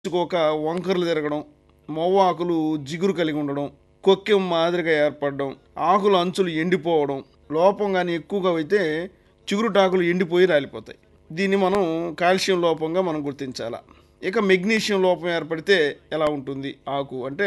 ఒక వంకరలు తిరగడం మొవ్వ ఆకులు జిగురు కలిగి ఉండడం కొక్కెం మాదిరిగా ఏర్పడడం ఆకుల అంచులు ఎండిపోవడం లోపం కానీ ఎక్కువగా అయితే చిగురుటాకులు ఎండిపోయి రాలిపోతాయి దీన్ని మనం కాల్షియం లోపంగా మనం గుర్తించాలా ఇక మెగ్నీషియం లోపం ఏర్పడితే ఎలా ఉంటుంది ఆకు అంటే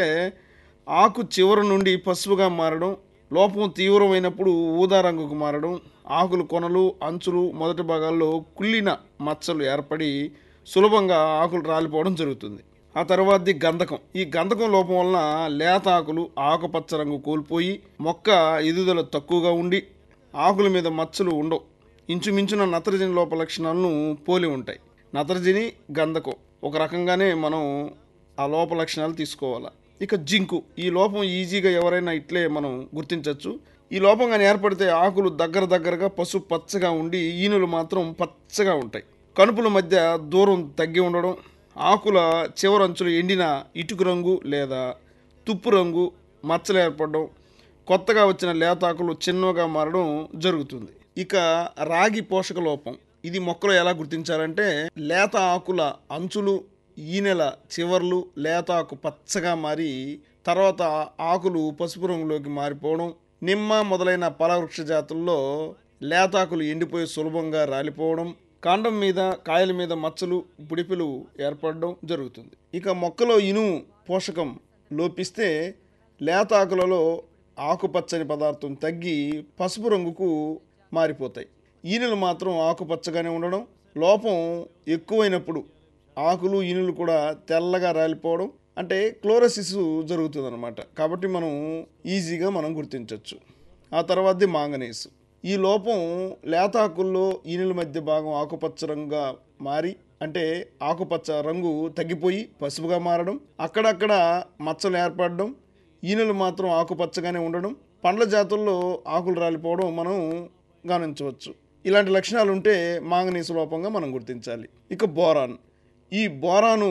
ఆకు చివరి నుండి పసుపుగా మారడం లోపం తీవ్రమైనప్పుడు ఊదా రంగుకు మారడం ఆకులు కొనలు అంచులు మొదటి భాగాల్లో కుళ్ళిన మచ్చలు ఏర్పడి సులభంగా ఆకులు రాలిపోవడం జరుగుతుంది ఆ తర్వాతది గంధకం ఈ గంధకం లోపం వలన లేత ఆకులు ఆకుపచ్చ రంగు కోల్పోయి మొక్క ఎదుగుదల తక్కువగా ఉండి ఆకుల మీద మచ్చలు ఉండవు ఇంచుమించున నత్రజని లోప లక్షణాలను పోలి ఉంటాయి నత్రజని గంధకం ఒక రకంగానే మనం ఆ లోప లక్షణాలు తీసుకోవాలి ఇక జింకు ఈ లోపం ఈజీగా ఎవరైనా ఇట్లే మనం గుర్తించవచ్చు ఈ లోపం కానీ ఏర్పడితే ఆకులు దగ్గర దగ్గరగా పసుపు పచ్చగా ఉండి ఈనులు మాత్రం పచ్చగా ఉంటాయి కనుపుల మధ్య దూరం తగ్గి ఉండడం ఆకుల చివరంచులు ఎండిన ఇటుకు రంగు లేదా తుప్పు రంగు మచ్చలు ఏర్పడడం కొత్తగా వచ్చిన లేతాకులు చిన్నగా మారడం జరుగుతుంది ఇక రాగి పోషక లోపం ఇది మొక్కలో ఎలా గుర్తించాలంటే లేత ఆకుల అంచులు ఈనెల చివర్లు లేత ఆకు పచ్చగా మారి తర్వాత ఆకులు పసుపు రంగులోకి మారిపోవడం నిమ్మ మొదలైన ఫలవృక్ష జాతుల్లో లేతాకులు ఎండిపోయి సులభంగా రాలిపోవడం కాండం మీద కాయల మీద మచ్చలు పుడిపిలు ఏర్పడడం జరుగుతుంది ఇక మొక్కలో ఇనుము పోషకం లోపిస్తే లేత ఆకులలో ఆకుపచ్చని పదార్థం తగ్గి పసుపు రంగుకు మారిపోతాయి ఈనెలు మాత్రం ఆకుపచ్చగానే ఉండడం లోపం ఎక్కువైనప్పుడు ఆకులు ఈనులు కూడా తెల్లగా రాలిపోవడం అంటే క్లోరసిస్ జరుగుతుంది అనమాట కాబట్టి మనం ఈజీగా మనం గుర్తించవచ్చు ఆ తర్వాతది మాంగనీస్ ఈ లోపం లేత ఆకుల్లో ఈనుల మధ్య భాగం ఆకుపచ్చ రంగుగా మారి అంటే ఆకుపచ్చ రంగు తగ్గిపోయి పసుపుగా మారడం అక్కడక్కడ మచ్చలు ఏర్పడడం ఈనులు మాత్రం ఆకుపచ్చగానే ఉండడం పండ్ల జాతుల్లో ఆకులు రాలిపోవడం మనం గమనించవచ్చు ఇలాంటి లక్షణాలు ఉంటే మాంగనీసు లోపంగా మనం గుర్తించాలి ఇక బోరాన్ ఈ బోరాను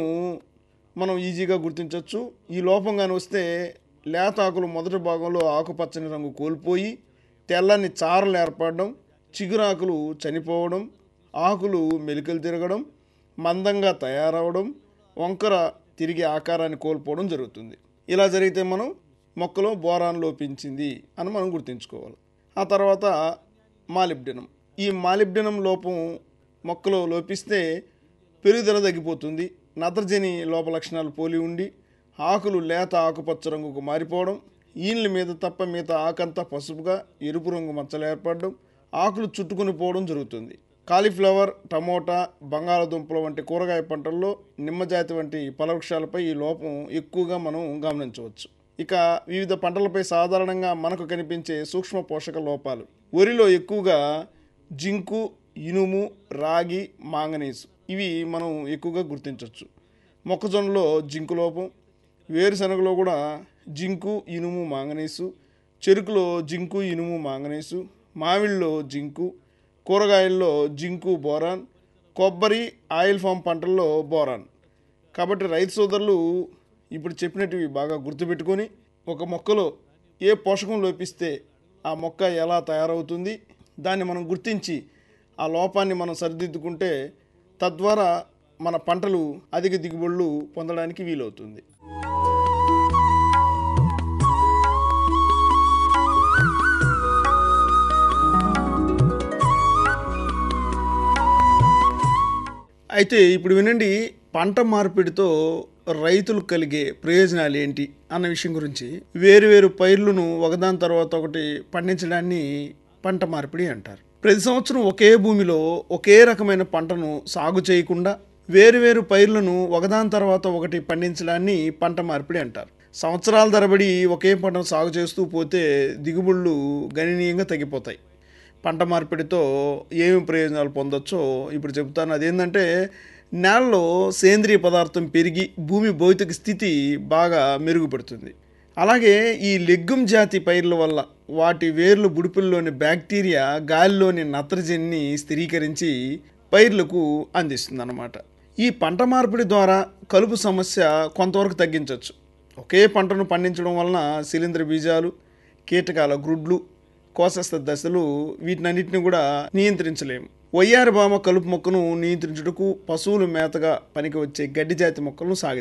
మనం ఈజీగా గుర్తించవచ్చు ఈ లోపం కానీ వస్తే లేత ఆకులు మొదటి భాగంలో ఆకుపచ్చని రంగు కోల్పోయి తెల్లని చారలు ఏర్పడడం చిగురాకులు చనిపోవడం ఆకులు మెలికలు తిరగడం మందంగా తయారవడం వంకర తిరిగి ఆకారాన్ని కోల్పోవడం జరుగుతుంది ఇలా జరిగితే మనం మొక్కలో బోరాన్ లోపించింది అని మనం గుర్తుంచుకోవాలి ఆ తర్వాత మాలిబ్డినం ఈ మాలిబ్డినం లోపం మొక్కలో లోపిస్తే పెరుగుదల తగ్గిపోతుంది నత్రజని లోప లక్షణాలు పోలి ఉండి ఆకులు లేత ఆకుపచ్చ రంగుకు మారిపోవడం ఈన్ల మీద తప్ప మిగతా ఆకంతా పసుపుగా ఎరుపు రంగు మచ్చలు ఏర్పడడం ఆకులు చుట్టుకుని పోవడం జరుగుతుంది కాలీఫ్లవర్ టమోటా బంగాళాదుంపల వంటి కూరగాయ పంటల్లో నిమ్మజాతి వంటి ఫలవృక్షాలపై ఈ లోపం ఎక్కువగా మనం గమనించవచ్చు ఇక వివిధ పంటలపై సాధారణంగా మనకు కనిపించే సూక్ష్మ పోషక లోపాలు వరిలో ఎక్కువగా జింకు ఇనుము రాగి మాంగనీసు ఇవి మనం ఎక్కువగా గుర్తించవచ్చు మొక్కజొన్నలో జింకు లోపం వేరుశనగలో కూడా జింకు ఇనుము మాంగనీసు చెరుకులో జింకు ఇనుము మాంగనీసు మామిడిలో జింకు కూరగాయల్లో జింకు బోరాన్ కొబ్బరి ఆయిల్ ఫామ్ పంటల్లో బోరాన్ కాబట్టి రైతు సోదరులు ఇప్పుడు చెప్పినట్టువి బాగా గుర్తుపెట్టుకొని ఒక మొక్కలో ఏ పోషకం లోపిస్తే ఆ మొక్క ఎలా తయారవుతుంది దాన్ని మనం గుర్తించి ఆ లోపాన్ని మనం సరిదిద్దుకుంటే తద్వారా మన పంటలు అధిక దిగుబడులు పొందడానికి వీలవుతుంది అయితే ఇప్పుడు వినండి పంట మార్పిడితో రైతులకు కలిగే ప్రయోజనాలు ఏంటి అన్న విషయం గురించి వేరు వేరు పైర్లను ఒకదాని తర్వాత ఒకటి పండించడాన్ని పంట మార్పిడి అంటారు ప్రతి సంవత్సరం ఒకే భూమిలో ఒకే రకమైన పంటను సాగు చేయకుండా వేరు వేరు పైర్లను ఒకదాని తర్వాత ఒకటి పండించడాన్ని పంట మార్పిడి అంటారు సంవత్సరాల తరబడి ఒకే పంటను సాగు చేస్తూ పోతే దిగుబడులు గణనీయంగా తగ్గిపోతాయి పంట మార్పిడితో ఏమి ప్రయోజనాలు పొందొచ్చో ఇప్పుడు చెప్తాను అదేంటంటే నేలలో సేంద్రియ పదార్థం పెరిగి భూమి భౌతిక స్థితి బాగా మెరుగుపడుతుంది అలాగే ఈ లెగ్గుమ్ జాతి పైర్ల వల్ల వాటి వేర్లు బుడిపుల్లోని బ్యాక్టీరియా గాలిలోని నత్రజనిని స్థిరీకరించి పైర్లకు అందిస్తుంది అన్నమాట ఈ పంట మార్పిడి ద్వారా కలుపు సమస్య కొంతవరకు తగ్గించవచ్చు ఒకే పంటను పండించడం వలన శిలీంద్ర బీజాలు కీటకాల గ్రుడ్లు కోసస్థ దశలు వీటినన్నిటిని కూడా నియంత్రించలేము వయ్యారి బామ కలుపు మొక్కను నియంత్రించుటకు పశువులు మేతగా పనికి వచ్చే గడ్డి జాతి మొక్కలను సాగి